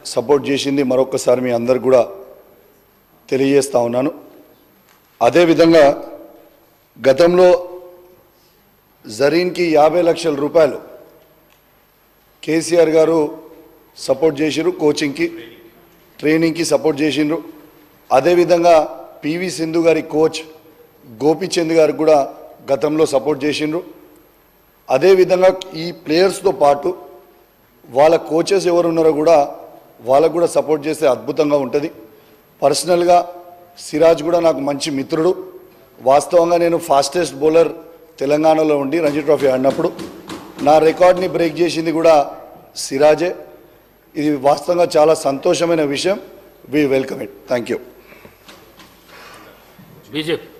support చేసింది మరొకసారి మీ అందరు కూడా తెలియజేస్తా ఉన్నాను అదేవిధంగా గతంలో జరీన్కి యాభై లక్షల రూపాయలు కేసీఆర్ గారు సపోర్ట్ చేసిరు కోచింగ్కి ట్రైనింగ్కి సపోర్ట్ చేసిండ్రు అదేవిధంగా పివి సింధు గారి కోచ్ గోపిచంద్ గారికి కూడా గతంలో సపోర్ట్ చేసిండ్రు అదేవిధంగా ఈ ప్లేయర్స్తో పాటు వాళ్ళ కోచెస్ ఎవరు ఉన్నారో కూడా వాళ్ళకు కూడా సపోర్ట్ చేస్తే అద్భుతంగా ఉంటుంది పర్సనల్గా సిరాజ్ కూడా నాకు మంచి మిత్రుడు వాస్తవంగా నేను ఫాస్టెస్ట్ బౌలర్ తెలంగాణలో ఉండి రంజీ ట్రోఫీ ఆడినప్పుడు నా రికార్డ్ని బ్రేక్ చేసింది కూడా సిరాజే ఇది వాస్తవంగా చాలా సంతోషమైన విషయం we welcome it thank you BJP